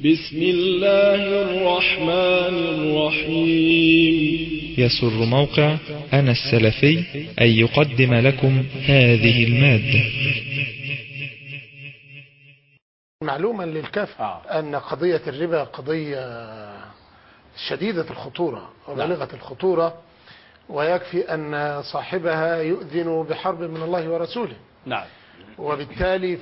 بسم الله الرحمن الرحيم يسر موقع أنا السلفي أن يقدم لكم هذه المادة معلوما للكافة آه. أن قضية الربا قضية شديدة الخطورة وبالغة الخطورة ويكفي أن صاحبها يؤذن بحرب من الله ورسوله نعم وبالتالي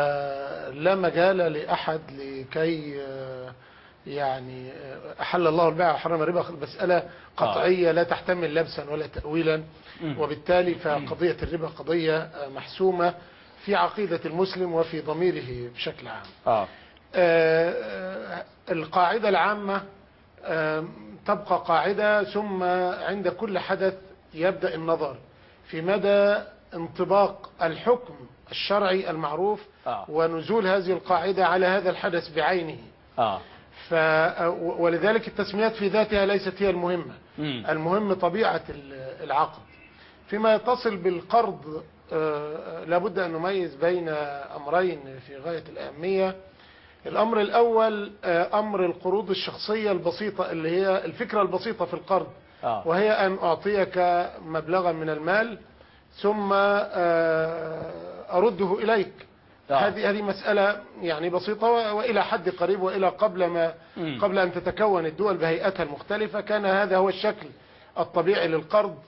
فلا مجال لأحد لكي آه، يعني آه، أحل الله البيع وحرم الربا مسألة قطعية لا تحتمل لبسا ولا تأويلا وبالتالي فقضية الربا قضية آه، محسومة في عقيدة المسلم وفي ضميره بشكل عام اه آه، آه، القاعدة العامة آه، تبقى قاعدة ثم عند كل حدث يبدأ النظر في مدى انطباق الحكم الشرعي المعروف آه. ونزول هذه القاعدة على هذا الحدث بعينه اه ف ولذلك التسميات في ذاتها ليست هي المهمة مم. المهم طبيعة ال- العقد فيما يتصل بالقرض آه، لابد أن نميز بين أمرين في غاية الأهمية الأمر الأول آه، أمر القروض الشخصية البسيطة اللي هي الفكرة البسيطة في القرض آه. وهي أن أعطيك مبلغا من المال ثم آه، أرده إليك آه. هذه هذه مسألة يعني بسيطة و- وإلى حد قريب وإلى قبل ما مم. قبل أن تتكون الدول بهيئتها المختلفة كان هذا هو الشكل الطبيعي للقرض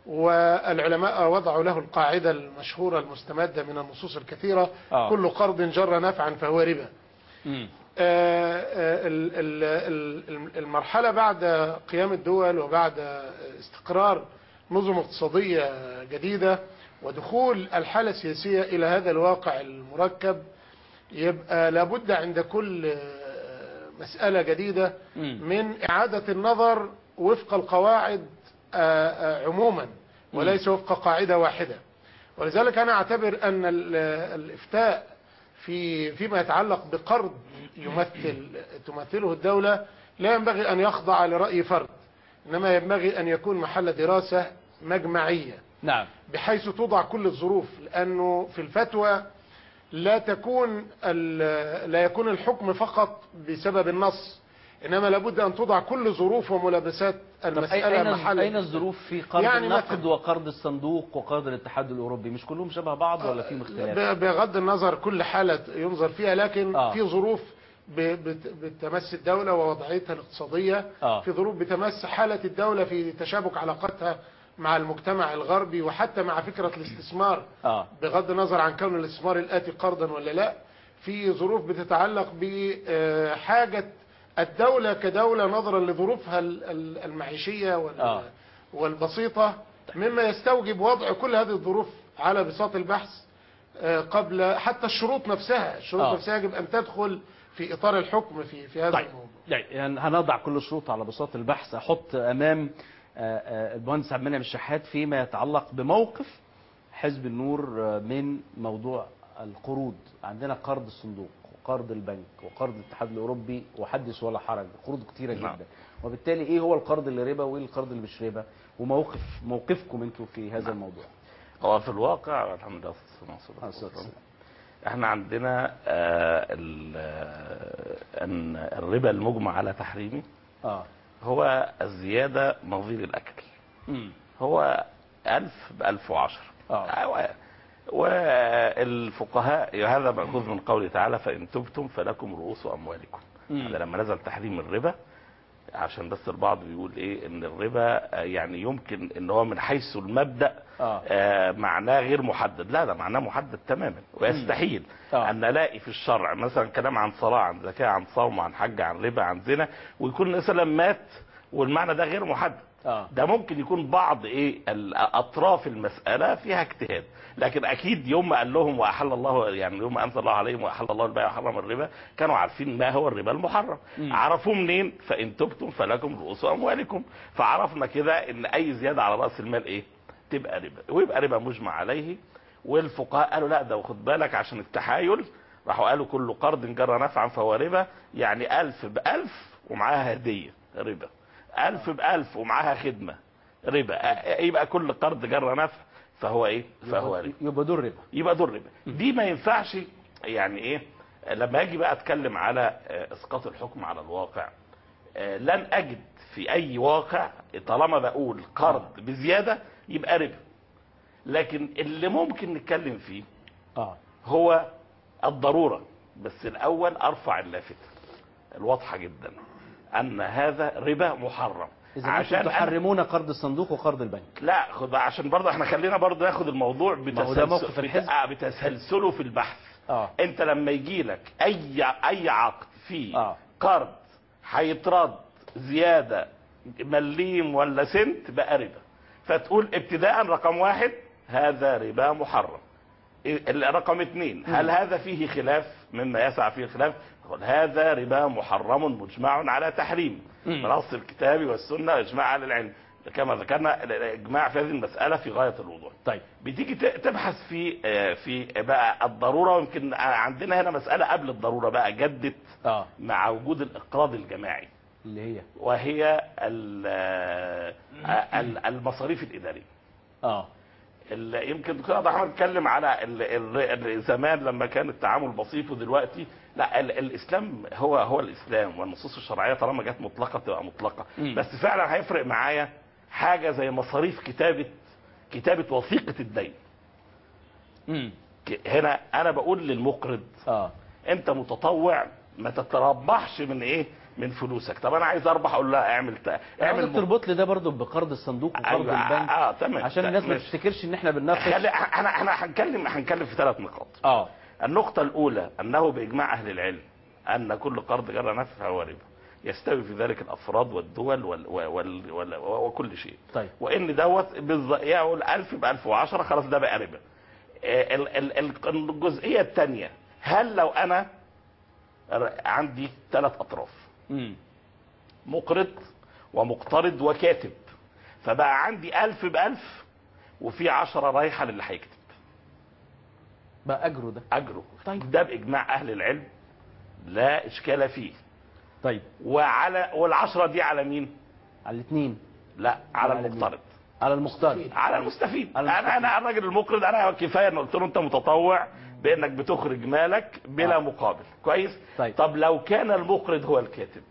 والعلماء وضعوا له القاعدة المشهورة المستمدة من النصوص الكثيرة آه. كل قرض جر نفعا فهو ربا مم. آه، آه، ال- ال- ال- المرحلة بعد قيام الدول وبعد استقرار نظم اقتصادية جديدة ودخول الحالة السياسية إلى هذا الواقع المركب يبقى لابد عند كل آه، مسألة جديدة مم. من إعادة النظر وفق القواعد آه، آه، عموما وليس وفق قاعدة واحدة ولذلك أنا أعتبر أن ال- الإفتاء في فيما يتعلق بقرض يمثل تمثله الدولة لا ينبغي أن يخضع لرأي فرد إنما ينبغي أن يكون محل دراسة مجمعية نعم بحيث توضع كل الظروف لأنه في الفتوى لا تكون ال- لا يكون الحكم فقط بسبب النص إنما لابد أن توضع كل ظروف وملابسات طب أي- المسألة أين محل أين الظروف في قرض يعني النقد مثلا- وقرض الصندوق وقرض الاتحاد الأوروبي مش كلهم شبه بعض ولا فيهم اختلاف؟ ب- بغض النظر كل حالة ينظر فيها لكن آه. في ظروف ب- بت- بتمس الدولة ووضعيتها الاقتصادية آه. في ظروف بتمس حالة الدولة في تشابك علاقتها مع المجتمع الغربي وحتى مع فكرة الاستثمار اه بغض النظر عن كون الاستثمار الآتي قرضا ولا لا في ظروف بتتعلق بحاجة الدولة كدولة نظرا لظروفها ال- ال- المعيشية وال- آه. والبسيطة مما يستوجب وضع كل هذه الظروف على بساط البحث آه، قبل حتى الشروط نفسها الشروط آه. نفسها يجب أن تدخل في إطار الحكم في في هذا طيب الموضوع طيب، يعني هنضع كل الشروط على بساط البحث احط امام آه، آه، المهندس عبد المنعم الشحات فيما يتعلق بموقف حزب النور آه، من موضوع القروض عندنا قرض الصندوق وقرض البنك وقرض الاتحاد الاوروبي وحدث ولا حرج قروض كتيره نعم. جدا وبالتالي ايه هو القرض اللي ربا وايه القرض اللي مش ربا وموقف موقفكم انتوا في هذا الموضوع هو في الواقع الحمد لله والصلاة والسلام على رسول الله. احنا عندنا آه، ال- آه، ان الربا المجمع على تحريمه اه هو الزيادة نظير الأكل امم هو ألف بألف وعشر آه. والفقهاء هذا مأخوذ من قوله تعالى فإن تبتم فلكم رؤوس أموالكم مم. هذا لما نزل تحريم الربا عشان بس البعض بيقول ايه ان الربا آه، يعني يمكن ان هو من حيث المبدأ آه. آه معناه غير محدد لا ده معناه محدد تماما ويستحيل آه. ان الاقي في الشرع مثلا كلام عن صلاة عن زكاة عن صوم عن حج عن ربا عن زنا ويكون مثلا مات والمعنى ده غير محدد اه ده ممكن يكون بعض ايه ال- اطراف المساله فيها اجتهاد لكن اكيد يوم ما قال لهم واحل الله يعني يوم ما انزل الله عليهم واحل الله البيع وحرم الربا كانوا عارفين ما هو الربا المحرم مم. عرفوه منين فان تبتم فلكم رؤوس اموالكم فعرفنا كده ان اي زياده على راس المال ايه تبقى ربا ويبقى ربا مجمع عليه والفقهاء قالوا لا ده واخد بالك عشان التحايل راحوا قالوا كل قرض جرى نفعا فهو ربا يعني ألف بألف ومعاها هدية ربا ألف بألف ومعاها خدمة ربا أ- يبقى كل قرض جرى نفع فهو ايه فهو ربا يبقى دول ربا يبقى دول ربا دي ما ينفعش يعني ايه لما اجي بقى اتكلم على آه، اسقاط الحكم على الواقع آه، لن اجد في اي واقع طالما بقول قرض بزياده يبقى ربا لكن اللي ممكن نتكلم فيه اه هو الضروره بس الاول ارفع اللافته الواضحه جدا ان هذا ربا محرم اذا انتم أنا- تحرمون قرض الصندوق وقرض البنك لا خد عشان برضه احنا خلينا برضه ناخد الموضوع ما هو ده موقف بتسلسل الحزب. بت- آه، بتسلسله في البحث اه انت لما يجي لك اي اي عقد فيه آه. قرض هيترد زياده مليم ولا سنت بقى ربا فتقول ابتداء رقم واحد هذا ربا محرم ال- رقم اثنين هل هذا فيه خلاف مما يسعى فيه الخلاف يقول هذا ربا محرم مجمع على تحريم مم. بنص الكتاب والسنه واجماع اهل العلم كما ذكرنا الاجماع في هذه المساله في غايه الوضوح طيب بتيجي ت- تبحث في آه، في بقى الضروره ويمكن عندنا هنا مساله قبل الضروره بقى جدت اه مع وجود الاقراض الجماعي اللي هي وهي ال- آه، ال- المصاريف الاداريه اه ال- يمكن دكتور عبد الرحمن اتكلم على ال- ال- ال- زمان لما كان التعامل بسيط ودلوقتي لا ال- الاسلام هو هو الاسلام والنصوص الشرعيه طالما جت مطلقه تبقى مطلقه مم. بس فعلا هيفرق معايا حاجه زي مصاريف كتابه كتابه وثيقه الدين امم ك- هنا انا بقول للمقرض اه انت متطوع ما تتربحش من ايه من فلوسك طب انا عايز اربح اقول لا اعمل تا- عاوزك اعمل تربط لي ده برضو بقرض الصندوق وقرض أيوة، البنك اه تمام عشان الناس ما ماشي. تفتكرش ان احنا بنناقش خلي احنا احنا هنتكلم هنتكلم في ثلاث نقاط اه النقطة الأولى أنه بإجماع أهل العلم أن كل قرض جرى نفع فهو ربا يستوي في ذلك الأفراد والدول وال وال وال وكل شيء طيب وإن دوت بالظ- يقول 1000 ب 1010 خلاص ده بقى ربا آه، ال- ال- ال- الجزئية الثانية هل لو أنا ر- عندي ثلاث أطراف امم مقرض ومقترض وكاتب فبقى عندي ألف بألف وفي عشرة رايحة للي هيكتب بقى اجره ده أجره طيب ده بإجماع أهل العلم لا إشكال فيه طيب وعلى والعشرة دي على مين؟ على الاثنين لا على على المقترض على المقترض على المستفيد على انا المستفيد. انا الراجل المقرض انا كفايه ان قلت له انت متطوع بانك بتخرج مالك بلا آه. مقابل كويس طيب. طب لو كان المقرض هو الكاتب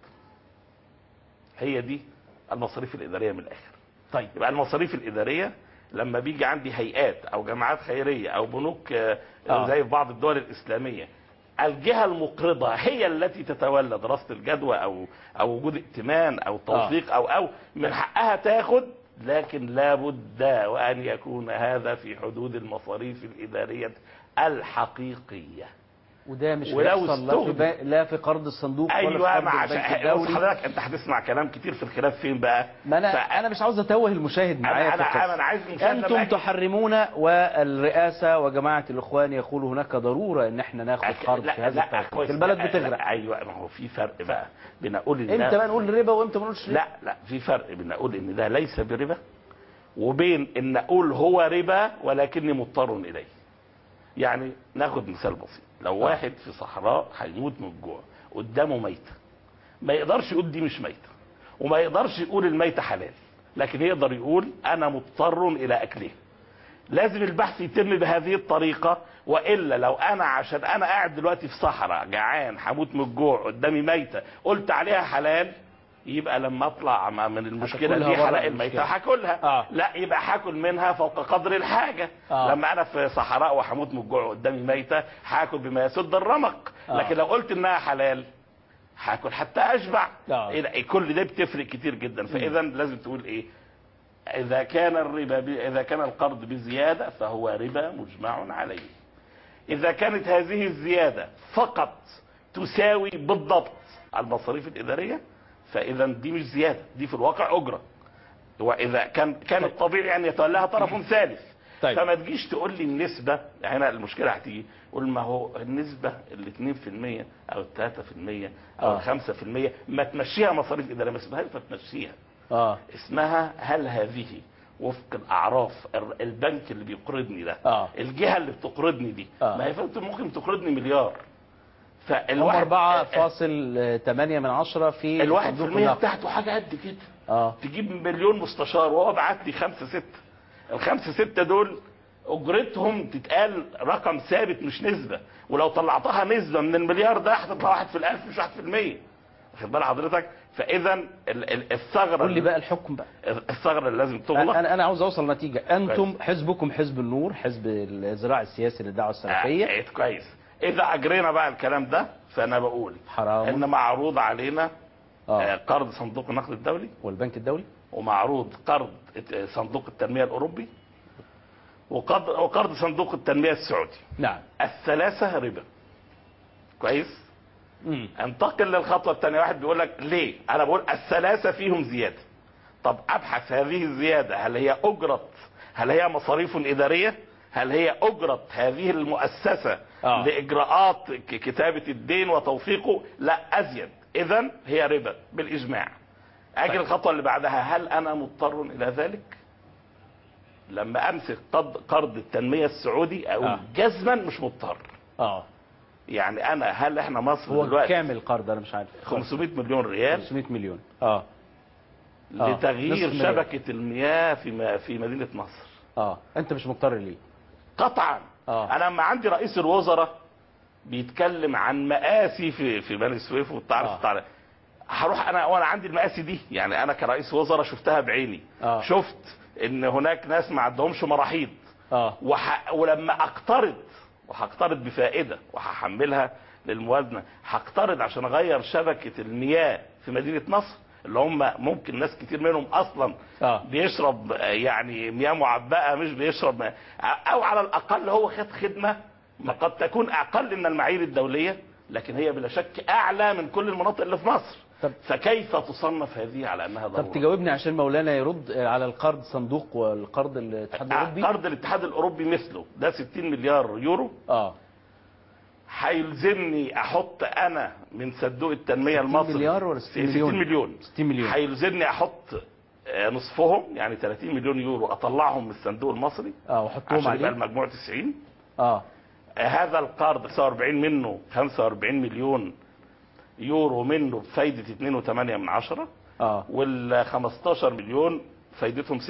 هي دي المصاريف الاداريه من الاخر طيب يبقى المصاريف الاداريه لما بيجي عندي هيئات او جماعات خيريه او بنوك آه، آه. زي في بعض الدول الاسلاميه الجهه المقرضه هي التي تتولى دراسه الجدوى او او وجود ائتمان او توثيق او او من حقها تاخد لكن لابد وان يكون هذا في حدود المصاريف الاداريه الحقيقيه وده مش ولو هيحصل لا في, استخدم. با... لا في قرض الصندوق ولا ايوه في قرض مع البنك عشان بص الدولي حضرتك انت هتسمع كلام كتير في الخلاف فين بقى ما انا ف- انا مش عاوز اتوه المشاهد معايا أنا- في أنا- القصة. أنا عايز المشاهد لما انتم أجي- تحرمون والرئاسه وجماعه الاخوان يقولوا هناك ضروره ان احنا ناخد قرض في هذا التوقيت كويس. البلد لا، بتغرق لا، ايوه ما هو في فرق بقى بين اقول ان امتى ده بقى نقول ربا وامتى ما نقولش ربا لا لا في فرق بين اقول ان ده ليس بربا وبين ان اقول هو ربا ولكني مضطر اليه يعني ناخد مثال بسيط لو واحد في صحراء هيموت من الجوع قدامه ميته ما يقدرش يقول دي مش ميته وما يقدرش يقول الميته حلال لكن يقدر يقول انا مضطر الى اكلها لازم البحث يتم بهذه الطريقة وإلا لو أنا عشان أنا قاعد دلوقتي في صحراء جعان هموت من الجوع قدامي ميتة قلت عليها حلال يبقى لما اطلع مع- من المشكله هتاكلها دي بره حلق المشكلة. الميته هاكلها آه. لا يبقى هاكل منها فوق قدر الحاجه آه. لما انا في صحراء وهموت من الجوع قدامي ميته هاكل بما يسد الرمق آه. لكن لو قلت انها حلال هاكل حتى اشبع آه. إيه- كل ده بتفرق كتير جدا فاذا لازم تقول ايه اذا كان الربا ب... اذا كان القرض بزياده فهو ربا مجمع عليه اذا كانت هذه الزياده فقط تساوي بالضبط المصاريف الاداريه فاذا دي مش زياده دي في الواقع اجره واذا كان كان الطبيعي ان يتولاها طرف ثالث طيب. فما تجيش تقول لي النسبه هنا المشكله هتيجي قول ما هو النسبه ال 2% او ال 3% او آه. ال 5% ما تمشيها مصاريف اداريه ما اسمهاش ما تمشيها اه اسمها هل هذه وفق الاعراف الر- البنك اللي بيقرضني ده آه. الجهه اللي بتقرضني دي آه. ما هي فهمت ممكن تقرضني مليار هم فالواحد 4.8 من عشرة في الواحد في صندوق المية النقد. بتاعته حاجه قد كده اه تجيب مليون مستشار وهو بعت لي خمسة ستة الخمسة ستة دول اجرتهم تتقال رقم ثابت مش نسبه ولو طلعتها نسبه من المليار ده هتطلع واحد في الالف مش واحد في المية واخد بال حضرتك فاذا ال- ال- الثغره قول لي بقى الحكم بقى الثغره اللي لازم تغلق انا انا عاوز اوصل لنتيجه انتم حزبكم حزب النور حزب الزراع السياسي للدعوه السلفيه آه، كويس اذا اجرينا بقى الكلام ده فانا بقول حرام ان معروض علينا آه، اه قرض صندوق النقد الدولي والبنك الدولي ومعروض قرض صندوق التنميه الاوروبي وقرض وقرض صندوق التنميه السعودي نعم الثلاثه ربا كويس مم. انتقل للخطوه الثانيه واحد بيقول لك ليه انا بقول الثلاثه فيهم زياده طب ابحث هذه الزياده هل هي اجره هل هي مصاريف اداريه هل هي اجره هذه المؤسسه آه. لاجراءات ك- كتابه الدين وتوثيقه لا ازيد اذا هي ربا بالاجماع اجي طيب. الخطوه اللي بعدها هل انا مضطر الى ذلك لما امسك قرض قرض التنميه السعودي اقول آه. جزما مش مضطر اه يعني انا هل احنا مصر هو دلوقتي كام القرض انا مش عارف 500 مليون ريال 500 مليون اه آه. لتغيير نصف مليار. شبكة المياه في م- في مدينة نصر اه انت مش مضطر ليه قطعا آه. انا لما عندي رئيس الوزراء بيتكلم عن مآسي في في بني سويف والتعرف آه. التعرف هروح انا وانا عندي المآسي دي يعني انا كرئيس وزراء شفتها بعيني آه. شفت ان هناك ناس ما عندهمش مراحيض اه وح... ولما اقترض وهقترض بفائده وهحملها للموازنه هقترض عشان اغير شبكه المياه في مدينه نصر اللي هم ممكن ناس كتير منهم اصلا اه بيشرب آه، يعني مياه معبأة مش بيشرب مياه او على الاقل هو خد خدمه ما قد تكون اقل من المعايير الدوليه لكن هي بلا شك اعلى من كل المناطق اللي في مصر طب- فكيف تصنف هذه على انها ضروره طب تجاوبني عشان مولانا يرد على القرض صندوق والقرض الاتحاد الاوروبي قرض الاتحاد الاوروبي مثله ده 60 مليار يورو اه هيلزمني احط انا من صندوق التنميه 60 المصري مليار ولا 60 مليون؟ 60 مليون 60 مليون هيلزمني احط آه، نصفهم يعني 30 مليون يورو اطلعهم من الصندوق المصري اه وحطهم عشان يبقى عليه المجموع 90 اه آه، هذا القرض 49 منه 45 مليون يورو منه بفايده 2.8 من عشرة اه وال 15 مليون فايدتهم 0%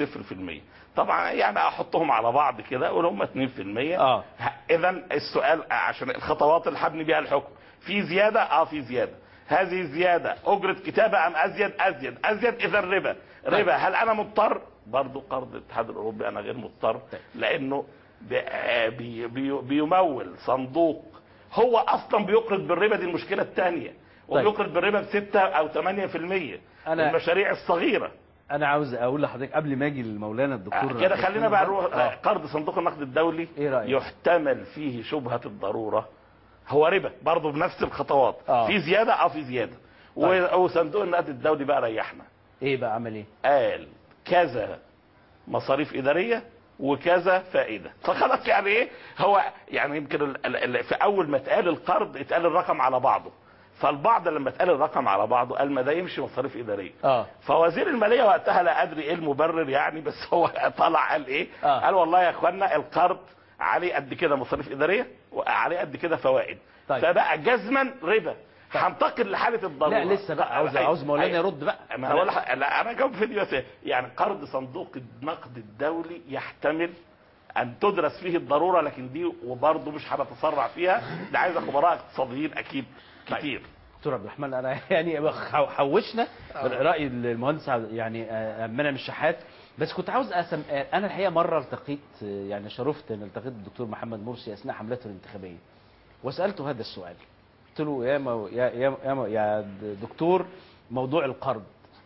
طبعا يعني احطهم على بعض كده اقول هم 2% اه اذا السؤال عشان الخطوات اللي هبني بيها الحكم في زياده اه في زياده هذه الزياده اجره كتابه ام ازيد ازيد ازيد اذا ربا ربا هل انا مضطر برضو قرض الاتحاد الاوروبي انا غير مضطر لانه بي بي بي بيمول صندوق هو اصلا بيقرض بالربا دي المشكله الثانيه وبيقرض بالربا بستة او 8% أنا- المشاريع الصغيره انا عاوز اقول لحضرتك قبل ما اجي لمولانا آه، الدكتور كده خلينا بقى نروح آه. آه، قرض صندوق النقد الدولي إيه رأيك؟ يحتمل فيه شبهة الضرورة هو ربا برضه بنفس الخطوات آه. في زيادة اه في زيادة طيب. و- وصندوق النقد الدولي بقى ريحنا ايه بقى عمل ايه قال كذا مصاريف إدارية وكذا فائدة فخلاص يعني ايه هو يعني يمكن ال- ال- ال- في اول ما اتقال القرض اتقال الرقم على بعضه فالبعض لما اتقال الرقم على بعضه قال ما ده يمشي مصاريف إدارية اه فوزير الماليه وقتها لا ادري ايه المبرر يعني بس هو طلع قال ايه آه. قال والله يا اخوانا القرض عليه قد كده مصاريف اداريه وعليه قد كده فوائد طيب. فبقى جزما ربا هنتقل لحاله الضروره لا لسه بقى عاوز أيوة. عاوز مولانا أيوة. يرد بقى ما انا بقول لح- لا انا جاوب فيديو بس يعني قرض صندوق النقد الدولي يحتمل ان تدرس فيه الضروره لكن دي وبرضه مش هنتسرع فيها ده عايزه خبراء اقتصاديين اكيد كتير دكتور عبد الرحمن انا يعني حو- حوشنا راي المهندس عبد- يعني آه، منعم الشحات بس كنت عاوز اسم آه، انا الحقيقه مره التقيت آه، يعني شرفت ان التقيت بالدكتور محمد مرسي اثناء حملته الانتخابيه وسالته هذا السؤال قلت له يا مو يا يا يا, مو يا دكتور موضوع القرض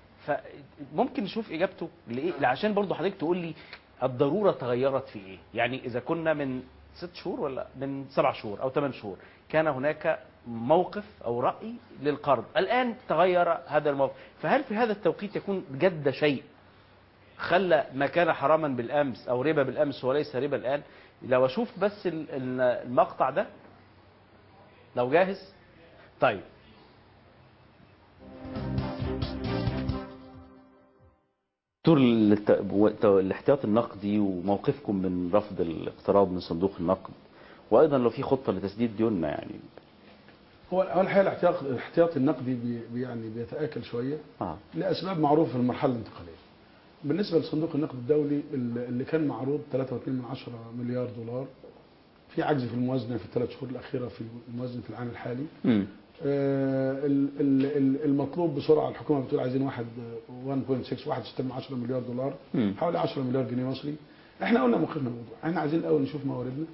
فممكن نشوف اجابته لايه عشان برضه حضرتك تقول لي الضروره تغيرت في ايه يعني اذا كنا من ست شهور ولا من سبع شهور او ثمان شهور كان هناك موقف او راي للقرض الان تغير هذا الموقف فهل في هذا التوقيت يكون جد شيء خلى ما كان حراما بالامس او ربا بالامس وليس ربا الان لو اشوف بس ال- ال- المقطع ده لو جاهز طيب دكتور الت- وت- الاحتياط النقدي وموقفكم من رفض الاقتراض من صندوق النقد وايضا لو في خطه لتسديد ديوننا يعني هو هو الحقيقه الاحتياط الاحتياط النقدي بي بي- يعني بيتاكل شويه اه لاسباب معروفه في المرحله الانتقاليه. بالنسبه لصندوق النقد الدولي اللي اللي كان معروض 3.2 مليار دولار في عجز في الموازنه في الثلاث شهور الاخيره في موازنه العام الحالي مم. آه، ال- ال- ال- المطلوب بسرعه الحكومه بتقول عايزين واحد 1.6 1.6 مليار دولار مم. حوالي 10 مليار جنيه مصري احنا قلنا موقفنا الموضوع احنا عايزين الاول نشوف مواردنا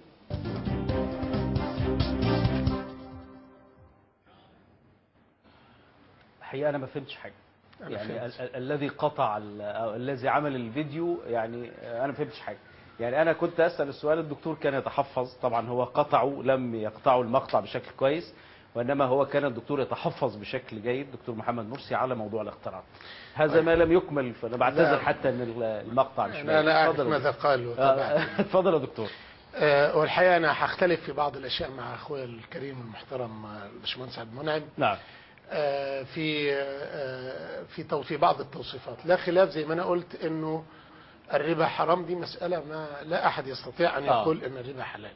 الحقيقه انا ما فهمتش حاجه أنا يعني فهمت. ال- ال- الذي قطع ال- أو الذي عمل الفيديو يعني انا ما فهمتش حاجه يعني انا كنت اسال السؤال الدكتور كان يتحفظ طبعا هو قطعه لم يقطعوا المقطع بشكل كويس وانما هو كان الدكتور يتحفظ بشكل جيد دكتور محمد مرسي على موضوع الاختراع هذا ما لم يكمل فانا بعتذر لا. حتى ان ال- المقطع مش انا لا اعرف اتفضل يا ماذا قال دكتور. وتابعت آه، اتفضل يا دكتور آه، والحقيقه انا هختلف في بعض الاشياء مع اخويا الكريم المحترم آه، الباشمهندس عبد المنعم نعم آه، في آه، في تو- في بعض التوصيفات لا خلاف زي ما انا قلت انه الربا حرام دي مسألة ما لا أحد يستطيع أن آه. يقول أن الربا حلال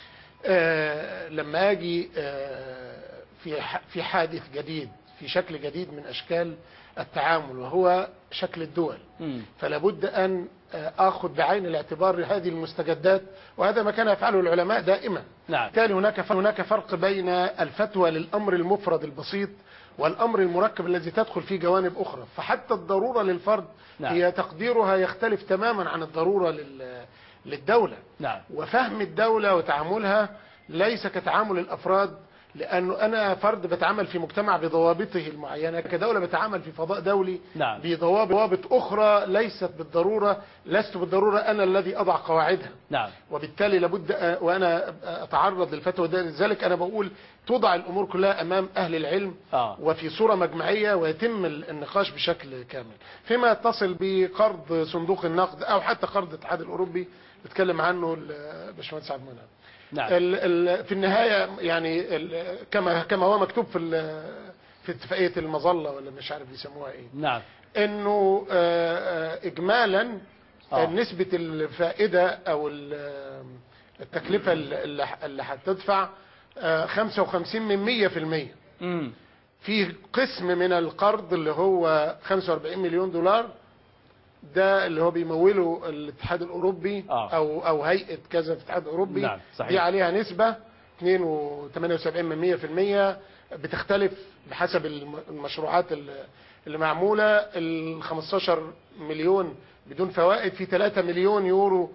آه، لما أجي آه، في ح- في حادث جديد في شكل جديد من أشكال التعامل وهو شكل الدول مم. فلا بد أن آه، آخذ بعين الاعتبار هذه المستجدات وهذا ما كان يفعله العلماء دائما نعم بالتالي هناك هناك فرق بين الفتوى للامر المفرد البسيط والامر المركب الذي تدخل فيه جوانب اخرى فحتى الضروره للفرد نعم. هي تقديرها يختلف تماما عن الضروره لل- للدوله نعم وفهم الدوله وتعاملها ليس كتعامل الافراد لانه انا فرد بتعامل في مجتمع بضوابطه المعينه كدوله بتعامل في فضاء دولي نعم. بضوابط اخرى ليست بالضروره لست بالضروره انا الذي اضع قواعدها نعم وبالتالي لابد أ- وانا اتعرض للفتوى ده لذلك انا بقول توضع الامور كلها امام اهل العلم آه. وفي صوره مجمعيه ويتم ال- النقاش بشكل كامل فيما يتصل بقرض صندوق النقد او حتى قرض الاتحاد الاوروبي بيتكلم عنه الباشمهندس عبد المنعم نعم ال- ال- في النهايه يعني ال- كما كما هو مكتوب في ال- في اتفاقيه المظله ولا مش عارف بيسموها ايه نعم انه آه، آه، اجمالا آه. آه. نسبة الفائدة او ال- التكلفة اللي اللي هتدفع آه، 55 من 100 في المية مم. في قسم من القرض اللي هو 45 مليون دولار ده اللي هو بيموله الاتحاد الاوروبي آه. او او هيئه كذا في الاتحاد الاوروبي نعم، صحيح. دي عليها نسبه 2.78 من 100% بتختلف بحسب الم- المشروعات اللي اللي معموله ال 15 مليون بدون فوائد في 3 مليون يورو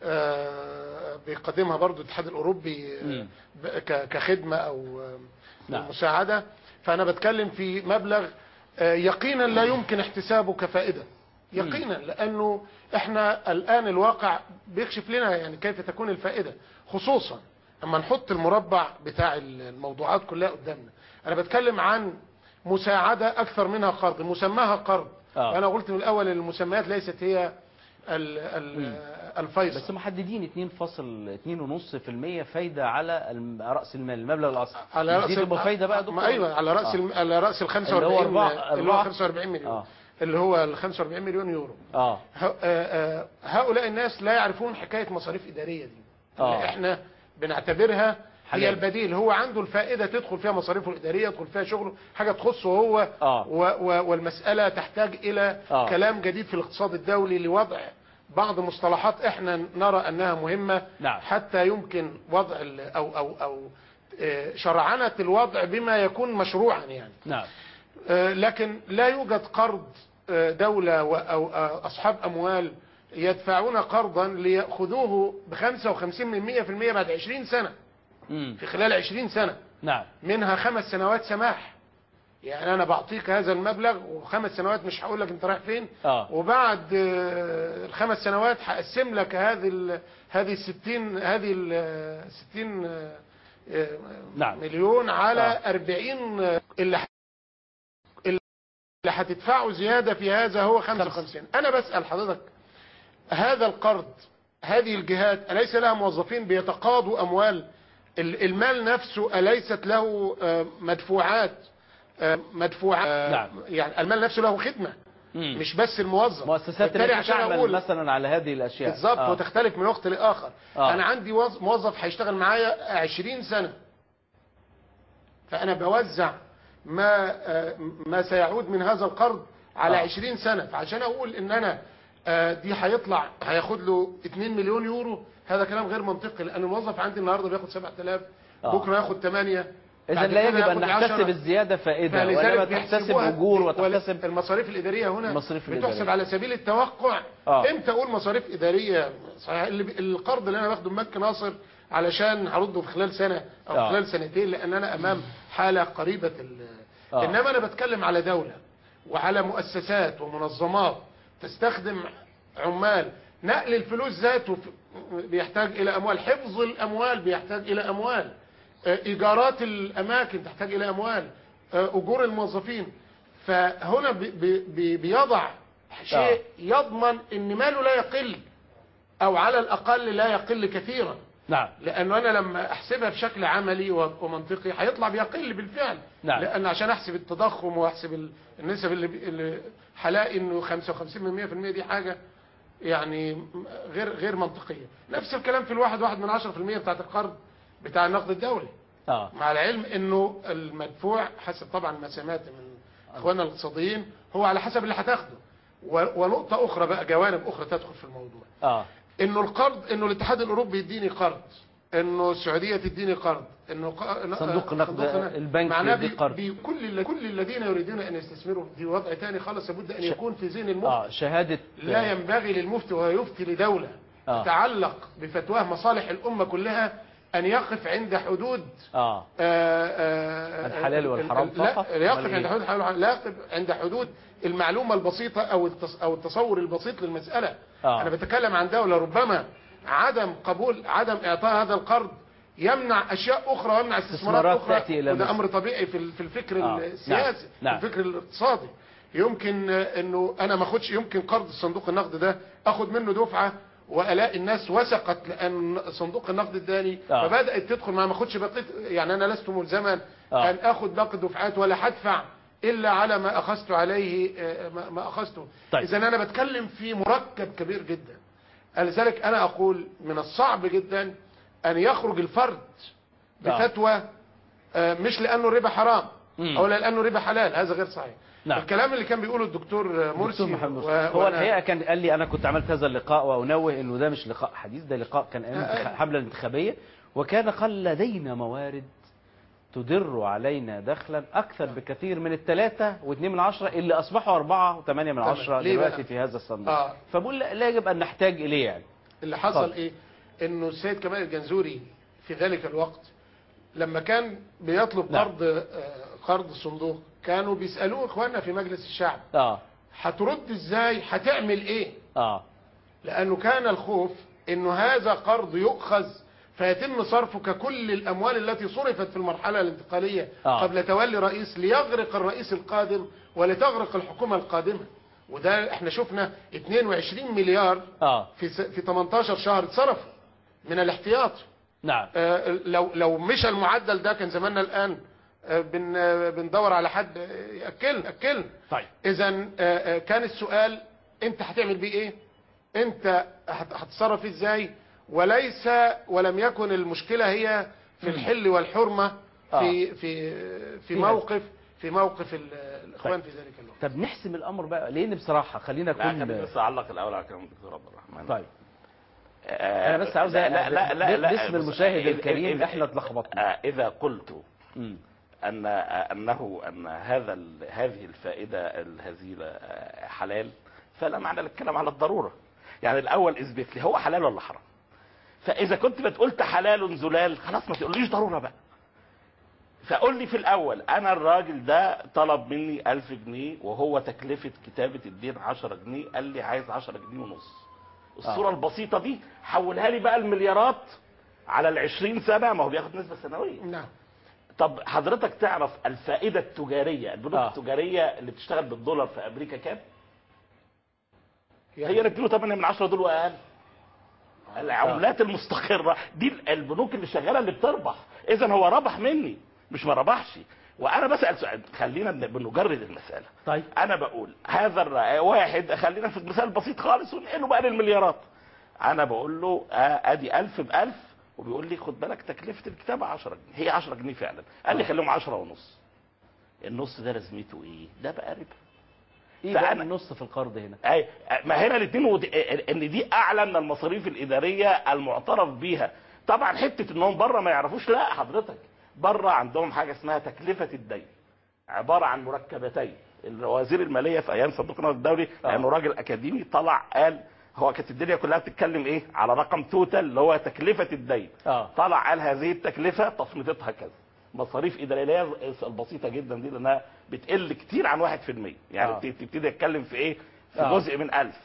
آه، بيقدمها برضو الاتحاد الاوروبي آه، مم. ب- ك- كخدمه او آه، نعم. مساعده فانا بتكلم في مبلغ آه، يقينا لا يمكن احتسابه كفائده يقينا لانه احنا الان الواقع بيكشف لنا يعني كيف تكون الفائده خصوصا اما نحط المربع بتاع الموضوعات كلها قدامنا انا بتكلم عن مساعده اكثر منها قرض مسماها قرض آه. وانا قلت من الاول ان المسميات ليست هي ال- ال- الفيصل بس محددين 2.2.5% فايده على الم- راس المال المبلغ الاصلي على راس دي تبقى فايده بقى يا ما دكتور ايوه على راس آه. الم... على راس ال اللي هو 45 أربعة- اللي هو أربعة- 45 مليون آه. اللي هو ال 45 مليون يورو اه ه- آه، آه، هؤلاء الناس لا يعرفون حكايه مصاريف اداريه دي آه. اللي احنا بنعتبرها حلال. هي البديل هو عنده الفائده تدخل فيها مصاريفه الاداريه يدخل فيها شغله حاجه تخصه هو آه. و و والمساله تحتاج الى آه. كلام جديد في الاقتصاد الدولي لوضع بعض مصطلحات احنا نرى انها مهمه نعم. حتى يمكن وضع ال- او او او آه، شرعنه الوضع بما يكون مشروعا يعني نعم آه، لكن لا يوجد قرض آه، دولة و- أو آه، أصحاب أموال يدفعون قرضا ليأخذوه ب 55 من 100% بعد 20 سنة مم. في خلال 20 سنة نعم منها خمس سنوات سماح يعني أنا بعطيك هذا المبلغ وخمس سنوات مش هقول لك أنت رايح فين اه وبعد آه، الخمس سنوات هقسم لك هذه ال هذه ال 60 هذه ال 60 آه، آه، نعم. مليون على آه. 40 آه، اللي ح- اللي هتدفعه زياده في هذا هو 55 انا بسال حضرتك هذا القرض هذه الجهات اليس لها موظفين بيتقاضوا اموال ال- المال نفسه اليست له آه، مدفوعات آه، مدفوعات آه، نعم. يعني المال نفسه له خدمه مم. مش بس الموظف مؤسسات بالتالي التي عشان تعمل أقول مثلا على هذه الاشياء بالظبط آه. وتختلف من وقت لاخر آه. انا عندي وظ- موظف هيشتغل معايا 20 سنه فانا بوزع ما آه، ما سيعود من هذا القرض على آه. 20 سنه فعشان اقول ان انا آه، دي هيطلع هياخد له 2 مليون يورو هذا كلام غير منطقي لان الموظف عندي النهارده بياخد 7000 آه. بكره ياخد 8 اذا لا يجب ان نحتسب الزياده فائده وانما تحتسب بيحسبوها- اجور ولا- وتحتسب المصاريف الاداريه هنا المصاريف بتحسب الإدارية. على سبيل التوقع آه. امتى اقول مصاريف اداريه صحيح اللي بي- القرض اللي انا باخده من بنك ناصر علشان هرده في خلال سنه او آه. خلال سنتين لان انا امام حاله قريبه ال- آه. انما انا بتكلم على دوله وعلى مؤسسات ومنظمات تستخدم عمال نقل الفلوس ذاته ف- بيحتاج الى اموال حفظ الاموال بيحتاج الى اموال آه، ايجارات الاماكن تحتاج الى اموال آه، اجور الموظفين فهنا بي- بي- بي- بيضع شيء يضمن ان ماله لا يقل او على الاقل لا يقل كثيرا نعم لانه انا لما احسبها بشكل عملي و- ومنطقي هيطلع بيقل بالفعل نعم. لان عشان احسب التضخم واحسب ال- النسب اللي, بي- اللي هلاقي انه 55 من 100% دي حاجه يعني م- غير غير منطقيه نفس الكلام في الواحد واحد من 10% بتاعت القرض بتاع النقد الدولي اه مع العلم انه المدفوع حسب طبعا ما سمعت من اخواننا الاقتصاديين هو على حسب اللي هتاخده و- ونقطه اخرى بقى جوانب اخرى تدخل في الموضوع اه انه القرض انه الاتحاد الاوروبي يديني قرض انه السعوديه تديني قرض انه ق- صندوق النقد البنك معناه يدي بي- قرض. بي- كل الل- كل الذين يريدون ان يستثمروا دي وضع ثاني خالص لابد ان يكون في ذهن المفتي اه شهاده لا ينبغي للمفتي وهو يفتي لدوله آه. تتعلق بفتواه مصالح الامه كلها ان يقف عند حدود اه آه، آه، الحلال والحرام لا فقط؟ لا يقف أمال عند إيه؟ حدود الحلال والحرام لا يقف عند حدود المعلومة البسيطة أو التص- أو التصور البسيط للمسألة آه. أنا بتكلم عن دولة ربما عدم قبول عدم إعطاء هذا القرض يمنع أشياء أخرى ويمنع استثمارات استثمارات أخرى تأتي إلى وده مصر. أمر طبيعي في ال- في الفكر آه. السياسي نعم. في الفكر الاقتصادي يمكن آه، انه انا ما اخدش يمكن قرض صندوق النقد ده اخد منه دفعه والاقي الناس وثقت لان صندوق النقد اداني آه. فبدات تدخل ما ما اخدش بقيت يعني انا لست ملزما آه. ان اخد باقي الدفعات ولا هدفع الا على ما اخذت عليه آه، ما- ما اخذته طيب. اذا انا بتكلم في مركب كبير جدا لذلك انا اقول من الصعب جدا ان يخرج الفرد آه. بفتوى آه، مش لانه الربا حرام مم. او لانه الربا حلال هذا غير صحيح نعم. الكلام اللي كان بيقوله الدكتور مرسي دكتور محمد مرسي. و- هو وأنا- الحقيقه كان قال لي انا كنت عملت هذا اللقاء وانوه انه ده مش لقاء حديث ده لقاء كان ايام آه. انتخ- حمله انتخابيه وكان قال لدينا موارد تدر علينا دخلا اكثر بكثير من الثلاثة واثنين من عشرة اللي اصبحوا أربعة وثمانية من تمام. عشرة ليه دلوقتي بقى؟ في هذا الصندوق آه. فبقول لا لا يجب ان نحتاج اليه يعني اللي حصل اتفضل. ايه انه السيد كمال الجنزوري في ذلك الوقت لما كان بيطلب نعم. قرض آه، قرض الصندوق كانوا بيسالوه اخواننا في مجلس الشعب اه هترد ازاي هتعمل ايه اه لانه كان الخوف انه هذا قرض يؤخذ فيتم صرفه ككل الاموال التي صرفت في المرحله الانتقاليه آه. قبل تولي رئيس ليغرق الرئيس القادم ولتغرق الحكومه القادمه وده احنا شفنا 22 مليار اه في س- في 18 شهر اتصرفوا من الاحتياط نعم آه، لو لو مشى المعدل ده كان زماننا الان آه، بن آه، بندور على حد آه، ياكلنا اكلنا طيب اذا كان السؤال انت هتعمل بيه ايه انت هت- هتتصرف فيه ازاي وليس ولم يكن المشكله هي في الحل والحرمه في في في في موقف في موقف ال- الاخوان في ذلك الوقت طب نحسم الامر بقى لان بصراحه خلينا لا خليني نكون بس اعلق الاول على كلام الدكتور عبد الرحمن طيب آه، انا بس عاوز لا لا لا, لا, لا باسم بص، المشاهد إذا- الكريم إذا- احنا اتلخبطنا آه، اذا قلت مم. ان انه ان هذا ال- هذه الفائده الهزيله آه، حلال فلا معنى للكلام على الضروره يعني الاول اثبت لي هو حلال ولا حرام فاذا كنت بتقولت حلال زلال خلاص ما تقوليش ضروره بقى فقول لي في الاول انا الراجل ده طلب مني ألف جنيه وهو تكلفه كتابه الدين 10 جنيه قال لي عايز 10 جنيه ونص الصوره آه. البسيطه دي حولها لي بقى المليارات على ال 20 سنه ما هو بياخد نسبه سنويه نعم طب حضرتك تعرف الفائده التجاريه البنوك آه. آه. التجاريه اللي بتشتغل بالدولار في امريكا كام يعني هي اللي بتديله 8 من 10 دول واقل العملات المستقره دي البنوك اللي شغاله اللي بتربح اذا هو ربح مني مش ما ربحش وانا بسال سؤال خلينا بن- بنجرد المساله طيب انا بقول هذا الر- واحد خلينا في مثال بسيط خالص ونقله بقى للمليارات انا بقول له آه، ادي 1000 ب 1000 وبيقول لي خد بالك تكلفه الكتابه 10 جنيه هي 10 جنيه فعلا قال لي خليهم 10 ونص النص ده لازمته ايه ده بقى ربا ايه بقى فأنا- النص في القرض هنا اي ما هنا الاثنين ود... ان دي اعلى من المصاريف الاداريه المعترف بيها طبعا حته انهم بره ما يعرفوش لا حضرتك بره عندهم حاجه اسمها تكلفه الدين عباره عن مركبتين وزير الماليه في ايام صندوق النقد الدولي آه. لانه راجل اكاديمي طلع قال هو كانت الدنيا كلها بتتكلم ايه على رقم توتال اللي هو تكلفه الدين اه طلع قال هذه التكلفه تصميتها كذا مصاريف اداريه اللي هي البسيطه جدا دي لانها بتقل كتير عن 1% يعني آه. آه. تبتدي اتكلم في ايه في آه. آه. جزء من ألف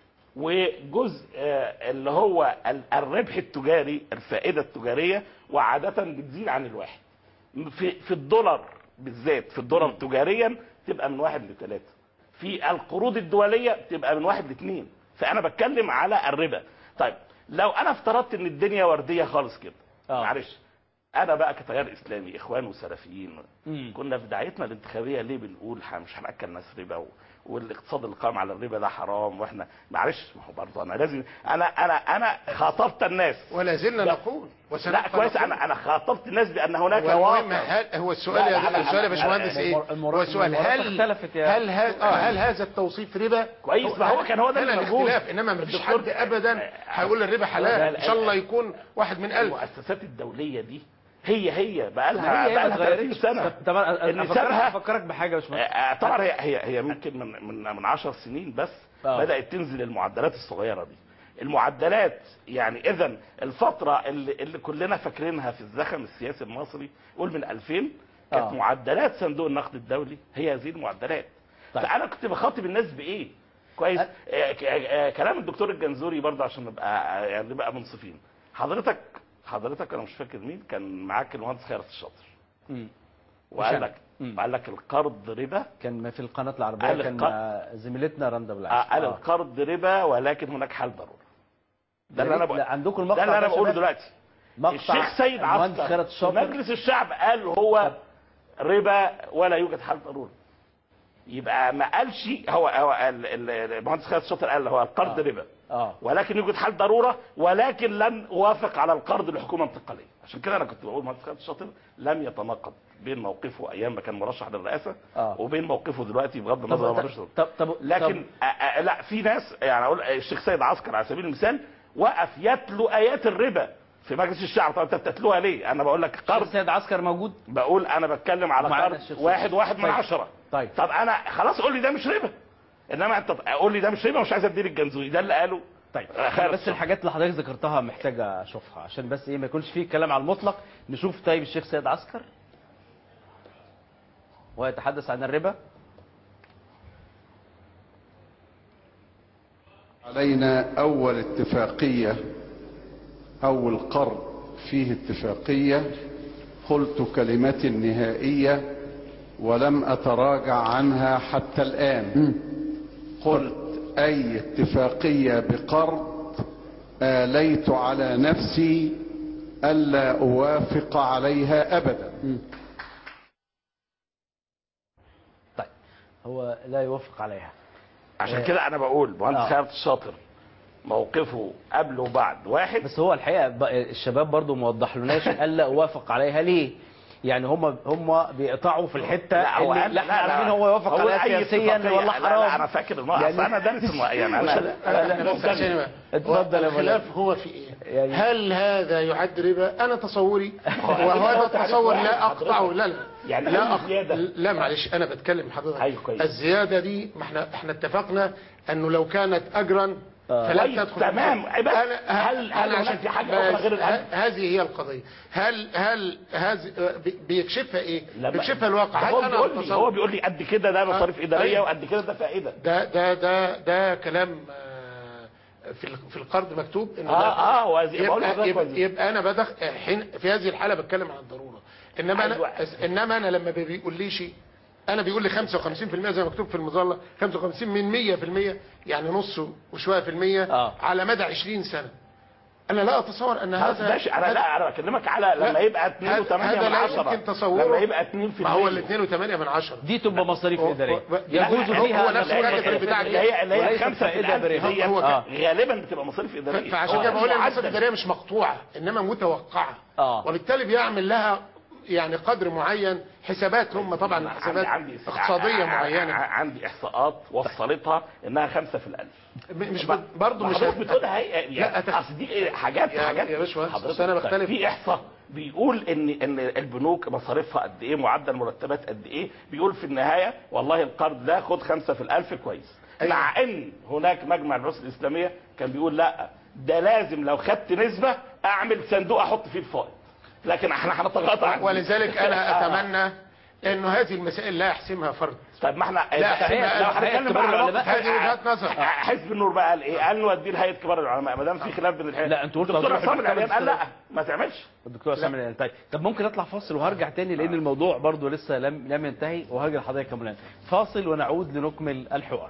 وجزء آه، اللي هو ال- الربح التجاري الفائده التجاريه وعاده بتزيد عن الواحد في في الدولار بالذات في الدولار مم. تجاريا تبقى من واحد لثلاثه في القروض الدوليه تبقى من واحد لاثنين فانا بتكلم على الربا طيب لو انا افترضت ان الدنيا ورديه خالص كده آه. معلش انا بقى كتيار اسلامي اخوان وسلفيين مم. كنا في دعايتنا الانتخابيه ليه بنقول ح- مش هناكل ناس ربا و... والاقتصاد اللي قام على الربا ده حرام واحنا معلش ما هو برضه انا لازم انا انا انا خاطبت الناس ولا زلنا لا. نقول لا وسنبقى كويس نقول. انا انا خاطبت الناس بان هناك هو المهم واقع هل هو السؤال لا، لا، يا لا، السؤال يا لا، باشمهندس لا، ايه؟ المر- هو السؤال المرات هل اختلفت يا- هل هذا اه هل هذا التوصيف ربا؟ كويس، ما هو كان هو ده هنا اللي موجود. الاختلاف انما ما فيش الدكتور- حد ابدا هيقول الربا لا، حلال لا، ان شاء الله يكون واحد من ألف المؤسسات الدوليه دي هي هي بقى ما لها هي بقى ما لها 30 اتغيرتش سنه طب- طب أنا إن افكرك سابها- افكرك بحاجه يا باشمهندس آه، طبعا هي هي هي ممكن من من من 10 سنين بس آه. بدات تنزل المعدلات الصغيره دي المعدلات يعني اذا الفتره اللي, اللي كلنا فاكرينها في الزخم السياسي المصري قول من 2000 كانت آه. معدلات صندوق النقد الدولي هي هذه المعدلات طيب. فانا كنت بخاطب الناس بايه كويس أ- آه، ك- آه، كلام الدكتور الجنزوري برضه عشان نبقى آه، يعني نبقى منصفين حضرتك حضرتك انا مش فاكر مين كان معاك المهندس خيرت الشاطر مم. وقال أنا. لك مم. وقال لك القرض ربا كان في القناه العربيه قال كان الق- مع زميلتنا رندا آه، بالعكس قال القرض ربا ولكن هناك حل ضروره ده اللي انا بقول لا عندكم ده المقطع اللي انا يا بقوله شباب؟ دلوقتي مقطع الشيخ سيد المهندس عسكر خيرت في الشاطر مجلس الشعب قال هو ربا ولا يوجد حل ضروري يبقى ما قالش هو هو ال- ال- المهندس خيرت الشاطر قال هو القرض آه. ربا اه ولكن يوجد حل ضروره ولكن لن اوافق على القرض لحكومه انتقاليه عشان كده انا كنت بقول المهندس خالد الشاطر لم يتناقض بين موقفه ايام ما كان مرشح للرئاسه آه. وبين موقفه دلوقتي بغض النظر عن طب مرشح طب طب لكن آه، آه، لا في ناس يعني اقول الشيخ سيد عسكر على سبيل المثال وقف يتلو ايات الربا في مجلس الشعب طب انت بتتلوها ليه؟ انا بقول لك طب قرض سيد عسكر موجود بقول انا بتكلم على معانا قرض الشيخ واحد سيد. واحد من طيب. عشرة طيب طب انا خلاص قول لي ده مش ربا انما انت قول لي ده مش ربا مش عايز ادير الجنزوري ده اللي قاله طيب آه، خير بس الصبح. الحاجات اللي حضرتك ذكرتها محتاجه اشوفها عشان بس ايه ما يكونش فيه كلام على المطلق نشوف طيب الشيخ سيد عسكر ويتحدث عن الربا علينا أول اتفاقية أول قرض فيه اتفاقية قلت كلمتي النهائية ولم أتراجع عنها حتى الآن قلت أي اتفاقية بقرض آليت على نفسي ألا أوافق عليها أبدا طيب هو لا يوافق عليها عشان آه. كده انا بقول مهندس آه. خالد الشاطر موقفه قبل وبعد واحد بس هو الحقيقه ب- الشباب برضو موضح لناش الا اوافق عليها ليه يعني هم هم بيقطعوا في الحته لا هو اللي قال لا احنا عارفين هو يوافق هو عليها أي سياسيا اتفاقية. ولا لا، حرام لا انا فاكر الموضوع يعني- يعني انا دارس الموضوع يعني انا أنا أنا بس عشان يبقى- اتفضل يا الخلاف مولانا. هو في ايه؟ يعني- هل هذا يعد ربا؟ انا تصوري وهذا هو تعريف التصور واحد لا اقطعه حضرتك. لا لا يعني لا أي أق- زيادة. لا معلش انا بتكلم حضرتك أيوة كويس. الزياده دي ما احنا احنا اتفقنا انه لو كانت اجرا آه. فلا كويس، تدخل تمام. في- بس أنا هل- هل هناك في حاجة أخرى بس غير الأجر؟ ه- هذه هي القضيه هل هل هذه بي- بيكشفها ايه؟ لا، بيكشفها الواقع ده هل هو انا بيقول لي أتصور- هو بيقول لي قد كده ده مصاريف آه، اداريه أيوة. وقد كده ده فائده ده ده ده ده كلام آه، في ال- في القرض مكتوب انه اه ده- اه وزي بقول يبقى, لحضرتك يبقى, وزي. يبقى انا بدخ حين في هذه الحاله بتكلم عن الضروره انما انا أيوة. انما انا لما بيقول لي شيء انا بيقول لي 55% زي ما مكتوب في المظله 55 من 100% يعني نص وشويه في المية آه. على مدى 20 سنه انا لا اتصور ان خلاص هذا ماشي انا هذا- لا انا بكلمك على لما لا، يبقى 2 و8 هذا من لا 10 يمكن تصوره لما يبقى 2 في ما هو ال 2 و8 من 10 دي تبقى مصاريف هو- اداريه هو- يجوز لا، هو- فيها هو نفس مصاريف الراجل إدارية. بتاع اللي هي اللي هي وليست 5 في فائدة الألف برية. هي هو آه. غالبا بتبقى مصاريف اداريه فعشان هو كده بقول ان المصاريف المعدل. الاداريه مش مقطوعه انما متوقعه آه. وبالتالي بيعمل لها يعني قدر معين حسابات هم طبعا حسابات عندي اقتصاديه ع- معينه عندي احصاءات وصلتها انها خمسة في الالف م- مش برضه مش حضرتك بتقولها هي لا، يعني أتخ- اصل دي إيه حاجات يا- حاجات يا باشمهندس، حضرتك بس أنا طيب، بختلف. في احصاء بيقول ان ان البنوك مصاريفها قد ايه معدل مرتبات قد ايه بيقول في النهايه والله القرض ده خد خمسة في الالف كويس أيوة. مع ان هناك مجمع البحوث الاسلاميه كان بيقول لا ده لازم لو خدت نسبه اعمل صندوق احط فيه الفائض لكن احنا هنتغاضى عن دي. ولذلك انا آه. اتمنى انه هذه المسائل لا يحسمها فرد طيب ما احنا لا، صحيح. صحيح. لو صحيح. هنتكلم كبار بقى على العلماء. موقف- هذه وجهات نظر. حزب النور بقى قال ايه؟ قال نوديه لهيئه كبار العلماء ما دام في خلاف بين الحزب لا، انتوا قلتوا الدكتور هتروحوا عصام العريان قال المحكمة لا ما تعملش الدكتور عصام العلي. طيب طب ممكن اطلع فاصل وهرجع تاني لان الموضوع برضو لسه لم لم ينتهي وهرجع لحضرتك يا مولانا فاصل ونعود لنكمل الحوار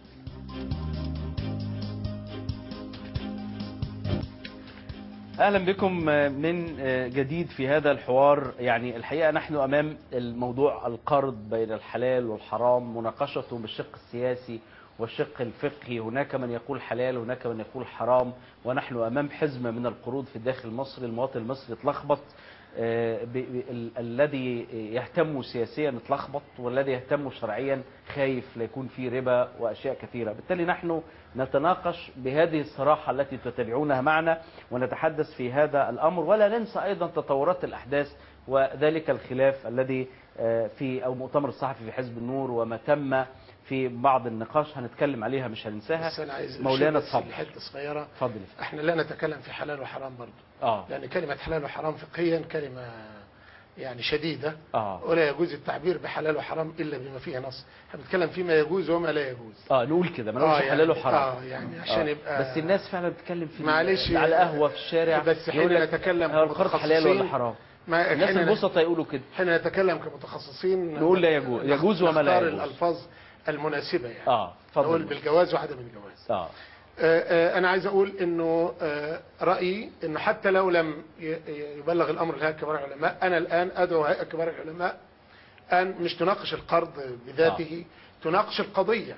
اهلا بكم من جديد في هذا الحوار يعني الحقيقه نحن امام الموضوع القرض بين الحلال والحرام مناقشته بالشق السياسي والشق الفقهي هناك من يقول حلال هناك من يقول حرام ونحن امام حزمه من القروض في الداخل المصري المواطن المصري اتلخبط آه، ب- ب- ال- الذي يهتم سياسيا اتلخبط والذي يهتم شرعيا خايف لا يكون فيه ربا واشياء كثيره بالتالي نحن نتناقش بهذه الصراحه التي تتابعونها معنا ونتحدث في هذا الامر ولا ننسى ايضا تطورات الاحداث وذلك الخلاف الذي آه، في او مؤتمر الصحفي في حزب النور وما تم في بعض النقاش هنتكلم عليها مش هننساها بس انا عايز مولانا أشير بس اتفضل لحته صغيره اتفضل احنا لا نتكلم في حلال وحرام برضه اه لان كلمه حلال وحرام فقهيا كلمه يعني شديده اه ولا يجوز التعبير بحلال وحرام الا بما فيه نص احنا بنتكلم فيما يجوز وما لا يجوز اه نقول كده ما نقولش يعني- حلال وحرام اه يعني عشان آه. يبقى بس الناس فعلا بتتكلم في معلش على قهوه في الشارع بس حين يقول لك نتكلم هو القرض حلال ولا كمتخصصين، حرام ما الناس حين- البسطة يقولوا كده حين نتكلم كمتخصصين نقول لا يجوز. نخ- يجوز وما لا نختار يجوز. الالفاظ المناسبه يعني اه نقول اتفضل بالجواز وعدم الجواز اه آه، آه، انا عايز اقول انه آه، رايي انه حتى لو لم ي- ي- يبلغ الامر لهيئه كبار العلماء انا الان ادعو هيئه كبار العلماء ان مش تناقش القرض بذاته تناقش القضيه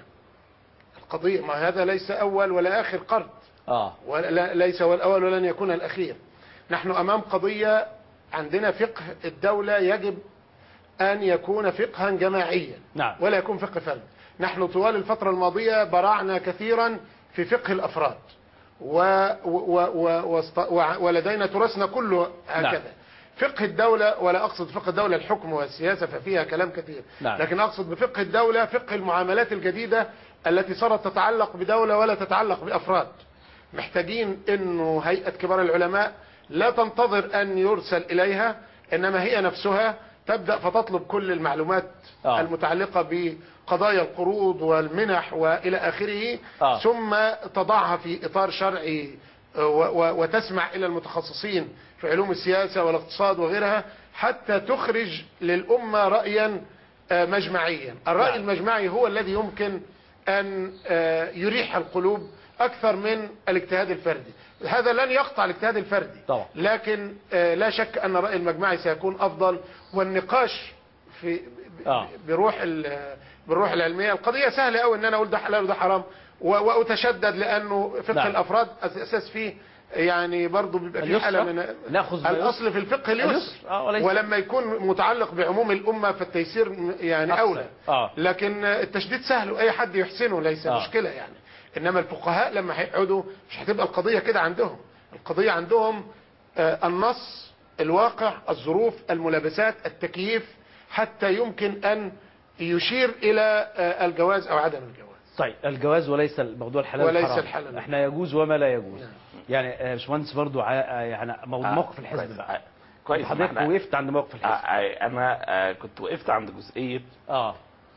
القضيه ما هذا ليس اول ولا اخر قرض اه ولا ليس هو الأول ولن يكون الأخير نحن أمام قضية عندنا فقه الدولة يجب أن يكون فقها جماعيا نعم. ولا يكون فقه فردي نحن طوال الفترة الماضية برعنا كثيرا في فقه الأفراد و و و واست- وع- ولدينا تراثنا كله هكذا نعم. فقه الدولة ولا أقصد فقه الدولة الحكم والسياسة ففيها كلام كثير نعم. لكن أقصد بفقه الدولة فقه المعاملات الجديدة التي صارت تتعلق بدولة ولا تتعلق بأفراد محتاجين انه هيئة كبار العلماء لا تنتظر ان يرسل اليها انما هي نفسها تبدأ فتطلب كل المعلومات آه. آه. المتعلقة بقضايا القروض والمنح والى اخره آه. ثم تضعها في اطار شرعي آه، و- و- وتسمع الى المتخصصين في علوم السياسة والاقتصاد وغيرها حتى تخرج للأمة رأيا آه، مجمعيا الرأي نعم. المجمعي هو الذي يمكن أن آه، يريح القلوب أكثر من الاجتهاد الفردي هذا لن يقطع الاجتهاد الفردي طبعا. لكن آه، لا شك أن الرأي المجمعي سيكون أفضل والنقاش في ب- آه. بروح ال- بالروح العلمية القضية سهلة قوي أن أنا أقول ده حلال وده حرام و- وأتشدد لأنه فقه نعم. الأفراد أس- أساس فيه يعني برضه بيبقى فيه اليسر. حالة من ناخذ باليسر. الأصل في الفقه اليسر اليسر. آه، وليس- ولما يكون متعلق بعموم الأمة فالتيسير م- يعني أحسن. أولى آه. لكن التشديد سهل وأي حد يحسنه ليس آه. مشكلة يعني إنما الفقهاء لما هيقعدوا مش هتبقى القضية كده عندهم القضية عندهم آه، النص الواقع الظروف الملابسات التكييف حتى يمكن أن يشير إلى آه، الجواز أو عدم الجواز طيب الجواز وليس الموضوع الحلال وليس والحرام. الحلال. احنا يجوز وما لا يجوز نعم. يعني آه، باشمهندس برضو ع- آه، يعني مو- آه، موقف الحزب كويس. بقى آه، كويس حضرتك ما احنا- وقفت عند موقف آه، الحزب آه، انا آه، كنت وقفت عند جزئيه اه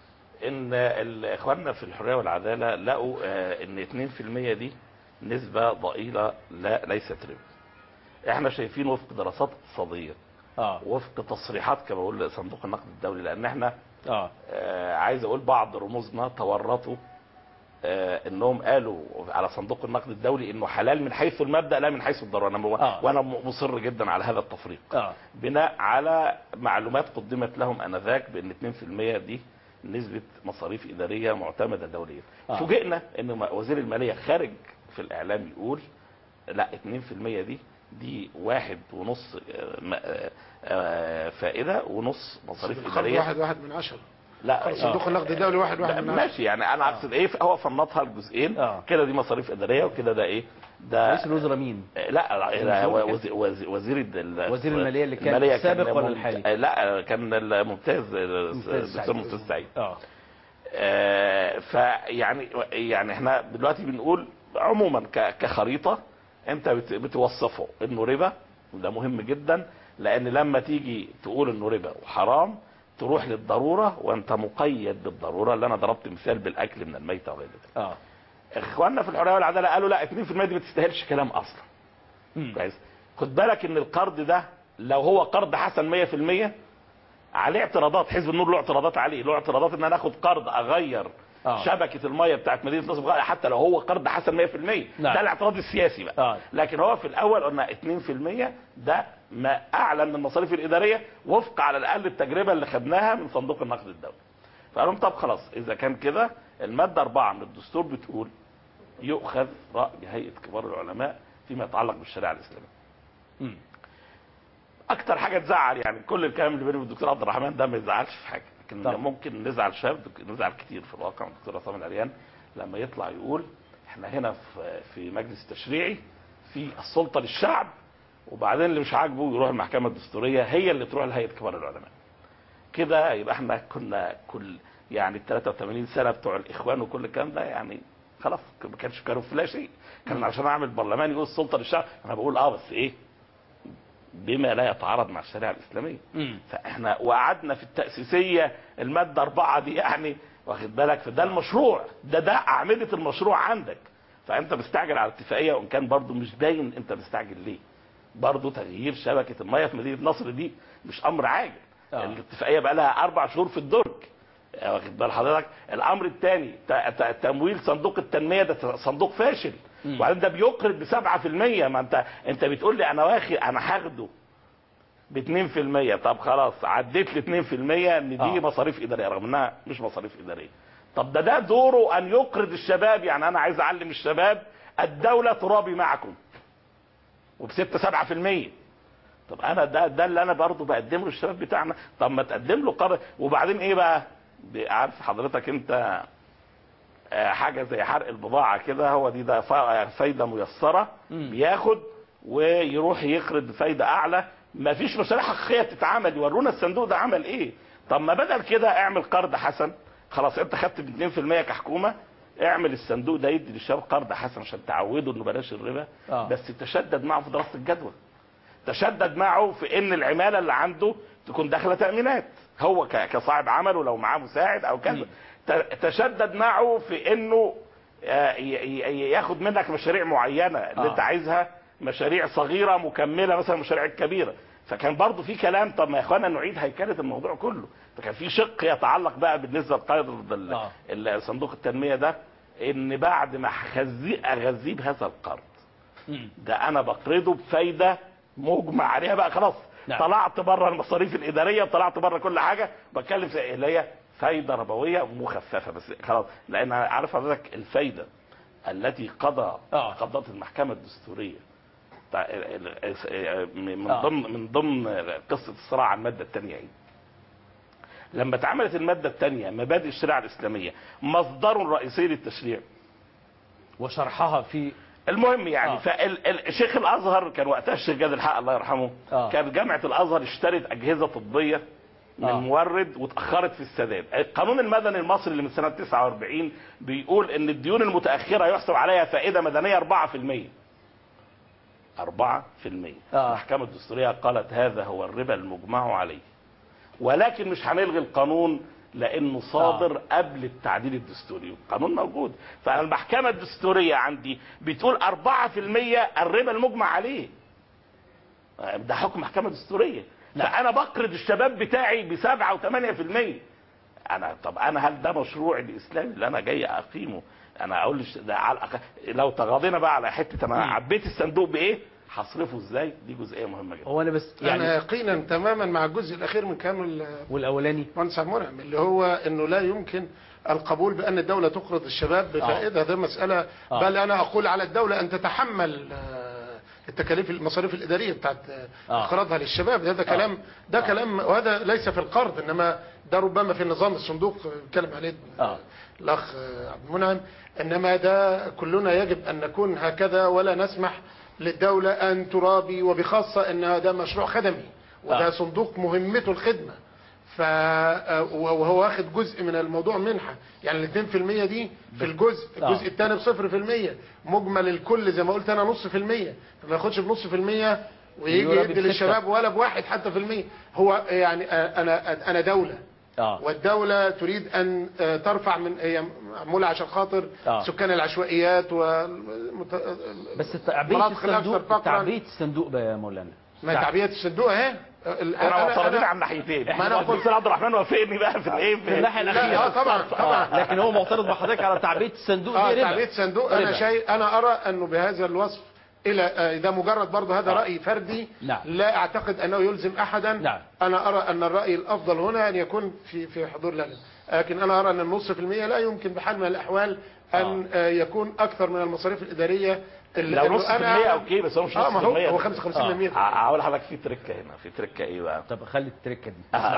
ان ال- اخواننا في الحريه والعداله لقوا آه، ان 2% دي نسبه ضئيله لا ليست ربا احنا شايفين وفق دراسات اقتصاديه اه وفق تصريحات كما بقول صندوق النقد الدولي لان احنا اه آه، عايز اقول بعض رموزنا تورطوا آه، انهم قالوا على صندوق النقد الدولي انه حلال من حيث المبدا لا من حيث الضروره أنا م- آه. وانا م- مصر جدا على هذا التفريق اه بناء على معلومات قدمت لهم انذاك بان 2% دي نسبه مصاريف اداريه معتمده دوليا آه. فوجئنا ان م- وزير الماليه خارج في الاعلام يقول لا 2% دي دي واحد ونص آه، م- آه، آه، فائده ونص مصاريف القرض اداريه واحد واحد من عشرة لا صندوق النقد الدولي واحد واحد من عشرة ماشي يعني انا اقصد ايه هو فنطها لجزئين آه. كده دي مصاريف اداريه وكده ده ايه ده رئيس الوزراء مين؟ لا لا, لا هو وزير, وزير, وزير ال- وزير المالية اللي كان المالية السابق ولا ممت- الحالي؟ لا كان الممتاز ممتاز الدكتور ممتاز سعيد اه آه، فيعني يعني احنا دلوقتي بنقول عموما ك- كخريطه انت بت- بتوصفه انه ربا وده مهم جدا لان لما تيجي تقول انه ربا وحرام تروح للضروره وانت مقيد بالضروره اللي انا ضربت مثال بالاكل من الميته وغير ذلك. اه اخواننا في الحريه والعداله قالوا لا 2% دي ما تستاهلش كلام اصلا. مم. كويس خد بالك ان القرض ده لو هو قرض حسن 100% عليه اعتراضات حزب النور له اعتراضات عليه له اعتراضات ان انا اخد قرض اغير آه. شبكه الميه بتاعت مدينه نصر بغاية حتى لو هو قرض حسن 100% نعم. ده الاعتراض السياسي بقى آه. لكن هو في الاول قلنا 2% ده ما اعلى من المصاريف الاداريه وفق على الاقل التجربه اللي خدناها من صندوق النقد الدولي فقالوا طب خلاص اذا كان كده الماده 4 من الدستور بتقول يؤخذ راي هيئه كبار العلماء فيما يتعلق بالشريعه الاسلاميه مم. اكتر حاجه تزعل يعني كل الكلام اللي بيني وبين الدكتور عبد الرحمن ده ما يزعلش في حاجه لكن طبعا. ممكن نزعل شاب نزعل كتير في الواقع من الدكتور عصام العريان لما يطلع يقول احنا هنا في في مجلس تشريعي في السلطه للشعب وبعدين اللي مش عاجبه يروح المحكمه الدستوريه هي اللي تروح لهيئه كبار العلماء كده يبقى احنا كنا كل يعني ال 83 سنه بتوع الاخوان وكل الكلام ده يعني خلاص ما كانش كانوا في لا شيء كان عشان اعمل برلمان يقول السلطه للشعب انا بقول اه بس ايه بما لا يتعارض مع الشريعه الاسلاميه مم. فاحنا وقعدنا في التاسيسيه الماده أربعة دي يعني واخد بالك فده المشروع ده ده اعمده المشروع عندك فانت مستعجل على اتفاقيه وان كان برضو مش باين انت مستعجل ليه برضو تغيير شبكه الميه في مدينه نصر دي مش امر عاجل آه. الاتفاقيه بقى لها اربع شهور في الدرج واخد بال حضرتك الامر الثاني تمويل صندوق التنميه ده صندوق فاشل مم. وبعدين ده بيقرض ب 7% ما انت انت بتقول لي انا واخد انا هاخده ب 2% طب خلاص عديت ل 2% ان دي آه. مصاريف اداريه رغم انها مش مصاريف اداريه طب ده ده دوره ان يقرض الشباب يعني انا عايز اعلم الشباب الدوله ترابي معكم وب 6 7% طب انا ده ده اللي انا برضه بقدمه للشباب بتاعنا طب ما تقدم له قرض وبعدين ايه بقى ب- عارف حضرتك انت آه، حاجه زي حرق البضاعه كده هو دي ده فا- فايده ميسره مم. بياخد ويروح يقرض فايده اعلى ما فيش مشاريع حقيقيه تتعمل يورونا الصندوق ده عمل ايه طب ما بدل كده اعمل قرض حسن خلاص انت خدت ب 2% كحكومه اعمل الصندوق ده يدي للشباب قرض حسن عشان تعوده انه بلاش الربا آه. بس تشدد معه في دراسه الجدوى تشدد معه في ان العماله اللي عنده تكون داخله تامينات هو ك- كصاحب عمل ولو معاه مساعد او كذا ت- تشدد معه في انه آه، ي- ي- ياخد منك مشاريع معينه اللي آه. انت عايزها مشاريع صغيره مكمله مثلا المشاريع الكبيره فكان برضو في كلام طب ما يا اخوانا نعيد هيكله الموضوع كله فكان في شق يتعلق بقى بالنسبه لقرض ال- آه. ال- صندوق التنميه ده ان بعد ما هخزيه اغذيه بهذا القرض مم. ده انا بقرضه بفايده مجمع عليها بقى خلاص نعم. طلعت بره المصاريف الاداريه وطلعت بره كل حاجه بتكلم في اللي هي فايده ربويه مخففه بس خلاص لان عارف حضرتك الفايده التي قضى آه. قضت المحكمه الدستوريه تع- ال- ال- من آه. ضمن من ضمن قصه الصراع على الماده الثانيه ايه؟ لما اتعملت الماده الثانيه مبادئ الشريعه الاسلاميه مصدر رئيسي للتشريع وشرحها في المهم يعني آه. فالشيخ الازهر كان وقتها الشيخ جاد الحق الله يرحمه آه. كان جامعه الازهر اشترت اجهزه طبيه من آه. مورد واتاخرت في السداد القانون المدني المصري اللي من سنه 49 بيقول ان الديون المتاخره يحسب عليها فائده مدنيه 4% 4% آه. المحكمه الدستوريه قالت هذا هو الربا المجمع عليه ولكن مش هنلغي القانون لانه صادر آه. قبل التعديل الدستوري القانون موجود فالمحكمه الدستوريه عندي بتقول 4% الربا المجمع عليه ده حكم محكمه دستوريه نعم. فانا بقرض الشباب بتاعي ب 7 و8% انا طب انا هل ده مشروع الاسلامي اللي انا جاي اقيمه انا اقول لش- ده على الأقل لو تغاضينا بقى على حته انا مم. عبيت الصندوق بايه هصرفه ازاي دي جزئيه مهمه جدا هو انا بس انا يعني يقينا تماما مع الجزء الاخير من كلام ال- والاولاني المهندس عبد المنعم اللي هو انه لا يمكن القبول بان الدوله تقرض الشباب بفائده ده مساله آه. بل انا اقول على الدوله ان تتحمل آه، التكاليف المصاريف الاداريه بتاعت آه. اقراضها للشباب ده, ده كلام ده كلام وهذا ليس في القرض انما ده ربما في النظام الصندوق بيتكلم عليه آه. الاخ عبد المنعم انما ده كلنا يجب ان نكون هكذا ولا نسمح للدوله ان ترابي وبخاصه ان ده مشروع خدمي وده آه. صندوق مهمته الخدمه ف وهو واخد جزء من الموضوع منحه يعني ال 2% دي في الجزء آه. الجزء الثاني بصفر في المية مجمل الكل زي ما قلت انا نص في المية فما ياخدش بنص في المية ويجي يورا يدي بستة. للشباب ولا بواحد حتى في المية هو يعني انا انا دولة اه والدولة تريد أن آه، ترفع من هي معمولة عشان خاطر آه. سكان العشوائيات و بس تعبئه المناطق الأكثر الصندوق فقراً. تعبئه الصندوق بقى يا مولانا ما تعبئة الصندوق اهي ال- احنا أنا- معترضين أنا- على الناحيتين ما أنا قلت- الدكتور عبد الرحمن وافقني بقى في الايه في الناحيه لا الاخيره اه طبعا طبعا لكن هو معترض مع حضرتك على تعبئه الصندوق اه دي ربا تعبئة صندوق انا ربا. شايف انا ارى انه بهذا الوصف الى آه، ده مجرد برضه هذا آه. راي فردي نعم. لا اعتقد انه يلزم احدا نعم. انا ارى ان الراي الافضل هنا ان يكون في في حضور لنا لكن انا ارى ان النص في المية لا يمكن بحال من الاحوال ان آه. يكون اكثر من المصاريف الاداريه اللي لو اللي نص في أنا المية أعلم- اوكي بس هو مش اه نص ما في هو المية هو ده. 55% ع- هقول لحضرتك في تركه هنا في تركه ايه بقى طب خلي التركه دي آه.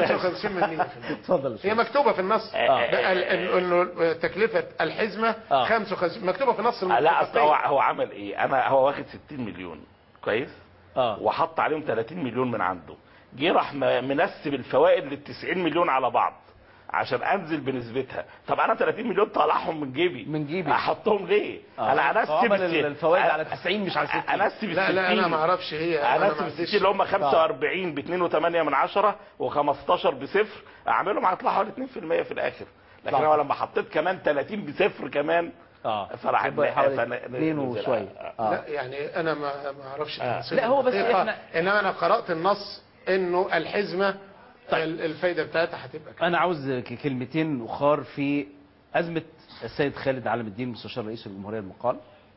55% اتفضل يا هي شيخ. مكتوبه في النص آه. ده ال- ال- انه تكلفه الحزمه آه. 55 مكتوبه في نص لا اصل هو المتفقين. هو عمل ايه انا هو واخد 60 مليون كويس اه وحط عليهم 30 مليون من عنده جه راح م- منسب الفوائد لل 90 مليون على بعض عشان انزل بنسبتها طب انا 30 مليون طالعهم من جيبي من جيبي. احطهم ليه آه. انا انسب عمل الس- الفوائد أ- على 90 مش على 60 انسب ال لا لا انا 60. ما اعرفش هي أنا انسب ما ال عنديش- 60 اللي هم 45 ب 2.8 من 10 و15 بصفر اعملهم هيطلعوا حوالي 2% في الاخر لكن طبعا. انا لما حطيت كمان 30 بصفر كمان اه فراح يبقى حوالي فن- 2 نزل. وشويه اه لا يعني انا ما ما اعرفش التفاصيل لا، هو بس الدقيقة. إحنا- انما انا قرات النص انه الحزمه ال- الفايده بتاعتها هتبقى كده انا عاوز ك- كلمتين اخر في ازمه السيد خالد علم الدين مستشار رئيس الجمهوريه المقال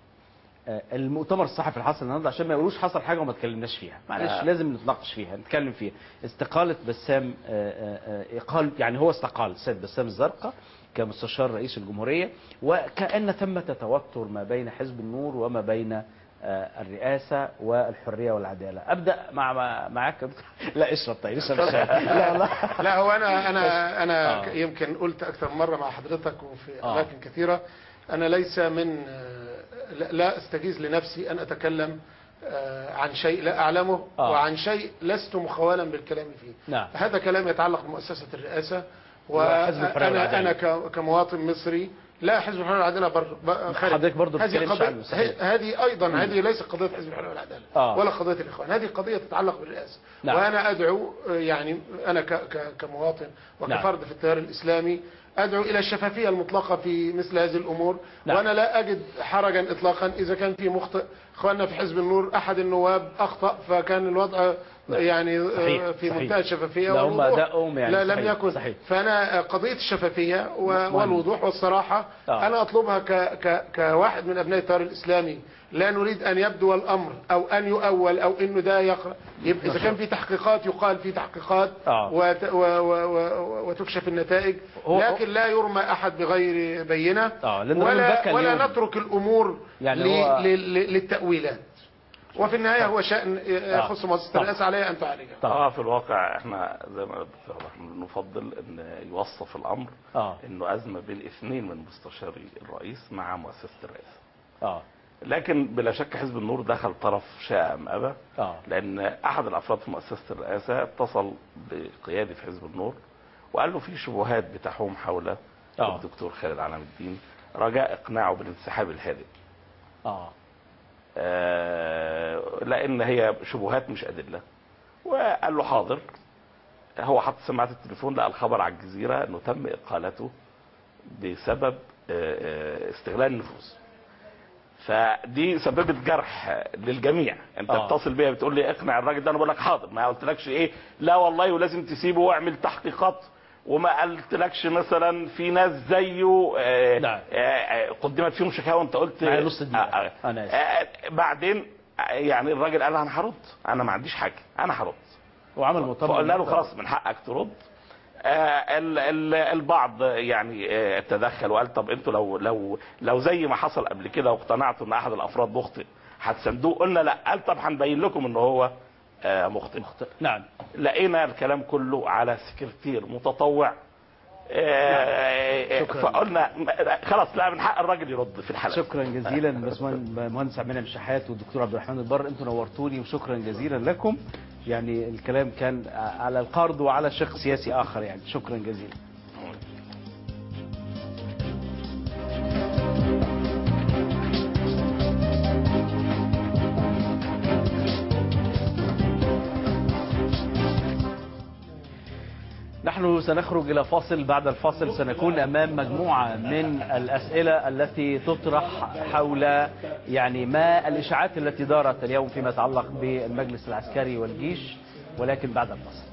آه، المؤتمر الصحفي اللي حصل النهارده عشان ما يقولوش حصل حاجه وما اتكلمناش فيها معلش آه. لازم نتناقش فيها نتكلم فيها استقاله بسام آه، آه، آه، اقال يعني هو استقال السيد بسام الزرقاء كمستشار رئيس الجمهوريه وكان ثمه توتر ما بين حزب النور وما بين آه، الرئاسه والحريه والعداله ابدا مع مع- معاك يا دكتور؟ لا اشرب طيب اشرب الشاي. لا والله لا هو انا انا انا آه. ك- يمكن قلت اكثر من مره مع حضرتك وفي آه. اماكن كثيره انا ليس من آه، لا- لا استجيز لنفسي ان اتكلم آه، عن شيء لا اعلمه آه. وعن شيء لست مخولا بالكلام فيه نعم. هذا كلام يتعلق بمؤسسه الرئاسه وحزب الحرية وانا والعدالة. انا ك- كمواطن مصري لا حزب الحريه والعداله بر ب- خارج حضرتك برضو هذه بتتكلمش قضية عنه، صحيح. ه- هذه ايضا هذه ليست قضيه حزب الحريه والعداله آه. ولا قضيه الاخوان هذه قضيه تتعلق بالرئاسه نعم. وانا ادعو آه، يعني انا ك- ك- كمواطن وكفرد في التيار الاسلامي ادعو الى الشفافيه المطلقه في مثل هذه الامور نعم. وانا لا اجد حرجا اطلاقا اذا كان في مخطئ اخواننا في حزب النور احد النواب اخطا فكان الوضع يعني آه، صحيح، في صحيح. منتهى الشفافيه لا، هم والوضوح. أدائهم يعني لا لم صحيح، يكن صحيح. فانا قضيه الشفافيه و- مهم. والوضوح والصراحه آه. انا اطلبها ك ك كواحد من ابناء التيار الاسلامي لا نريد ان يبدو الامر او ان يؤول او انه ده يقرا يبقى اذا كان في تحقيقات يقال في تحقيقات آه. وت و و و وتكشف النتائج هو- لكن لا يرمى احد بغير بينه آه، لأن الراجل ولا بكى ولا اليوم. نترك الامور يعني ل- هو- ل- ل- للتاويلات وفي النهايه هو شان يخص مؤسسه طبعا. الرئاسه عليها ان تعالجها طبعا. اه في الواقع احنا زي ما الدكتور احمد نفضل ان يوصف الامر اه انه ازمه بين اثنين من مستشاري الرئيس مع مؤسسه الرئاسه اه لكن بلا شك حزب النور دخل طرف شاء ام ابى اه لان احد الافراد في مؤسسه الرئاسه اتصل بقيادي في حزب النور وقال له في شبهات بتحوم حول آه. الدكتور خالد علام الدين رجاء اقناعه بالانسحاب الهادئ اه آه، لان هي شبهات مش ادله وقال له حاضر هو حط سماعه التليفون لقى الخبر على الجزيره انه تم اقالته بسبب آه، آه، استغلال النفوذ فدي سببت جرح للجميع انت آه. بتصل بيا بتقول لي اقنع الراجل ده انا بقول لك حاضر ما قلتلكش ايه لا والله ولازم تسيبه واعمل تحقيقات وما قلتلكش مثلا في ناس زيه آه، نعم. آه، آه، قدمت فيهم شكاوى انت قلت معايا نص دقيقة. آه، آه. أنا آسف. آه، بعدين آه، يعني الراجل قال انا هرد انا ما عنديش حاجه انا هرد وعمل مؤتمر فقلنا له خلاص من حقك ترد آه، ال- ال- البعض يعني آه، تدخل وقال طب انتوا لو لو لو زي ما حصل قبل كده واقتنعتوا ان احد الافراد مخطئ هتساندوه قلنا لا قال طب هنبين لكم ان هو آه، مخطئ نعم لقينا الكلام كله على سكرتير متطوع آه، شكراً. فقلنا خلاص لا من حق الراجل يرد في الحلقه شكرا جزيلا باشمهندس عبد المنعم الشحات والدكتور عبد الرحمن البر انتم نورتوني وشكرا جزيلا لكم يعني الكلام كان على القرض وعلى شق سياسي اخر يعني شكرا جزيلا نحن سنخرج إلى فاصل بعد الفاصل سنكون أمام مجموعة من الأسئلة التي تطرح حول يعني ما الإشاعات التي دارت اليوم فيما يتعلق بالمجلس العسكري والجيش ولكن بعد الفاصل